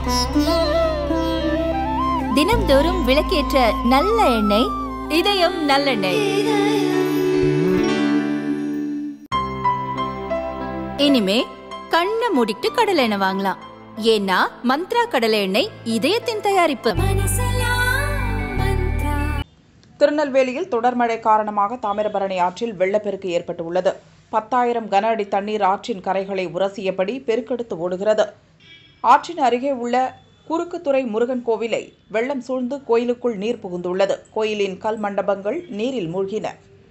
தினம்தோறும் விளக்கேற்ற நல்ல எண்ணெய் இதயம் நல்லெண்ணெய் இனிமே கண்ணை மூடிட்டு கடலை எண்ணெய் வாங்கலாம் ஏன்னா மந்த்ரா கடலை எண்ணெய் இதயத்தின் தயாரிப்பு திருநெல்வேலியில் தொடர் மழை காரணமாக தாமிரபரணி ஆற்றில் வெள்ளப்பெருக்கு ஏற்பட்டுள்ளது பத்தாயிரம் கன அடி தண்ணீர் ஆற்றின் கரைகளை உரசியபடி பெருக்கெடுத்து ஓடுகிறது ஆற்றின் அருகே உள்ள குறுக்குத்துறை முருகன் கோவிலை வெள்ளம் சூழ்ந்து கோயிலுக்குள் நீர் புகுந்துள்ளது கோயிலின் கல் மண்டபங்கள் நீரில் மூழ்கின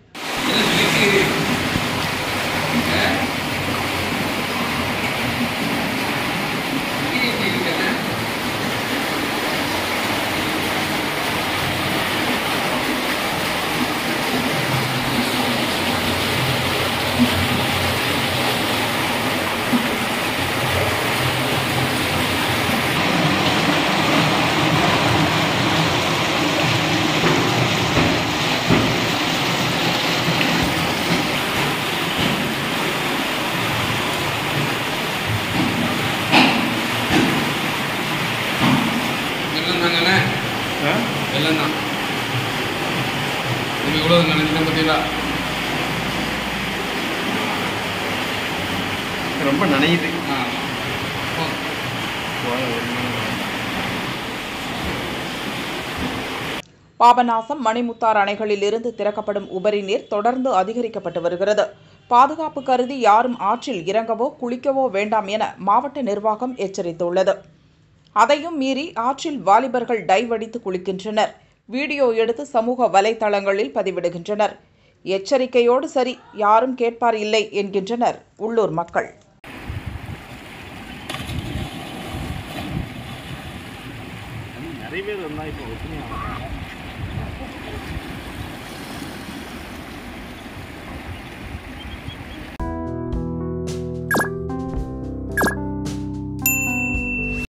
வெள்ளம் தாங்கண்ணே வெள்ளம் தான் நம்ம எவ்வளோ நினைச்சிட்டேன் பார்த்தீங்களா ரொம்ப நனையுது ஆ ஓ பாபநாசம் மணிமுத்தார் அணைகளில் இருந்து திறக்கப்படும் உபரி நீர் தொடர்ந்து அதிகரிக்கப்பட்டு வருகிறது பாதுகாப்பு கருதி யாரும் ஆற்றில் இறங்கவோ குளிக்கவோ வேண்டாம் என மாவட்ட நிர்வாகம் எச்சரித்துள்ளது அதையும் மீறி ஆற்றில் வாலிபர்கள் டைவ் அடித்து குளிக்கின்றனர் வீடியோ எடுத்து சமூக வலைதளங்களில் பதிவிடுகின்றனர் எச்சரிக்கையோடு சரி யாரும் கேட்பார் இல்லை என்கின்றனர் உள்ளூர் மக்கள் நிறைய பேர் வந்தால் இப்போ ஒத்துமையாக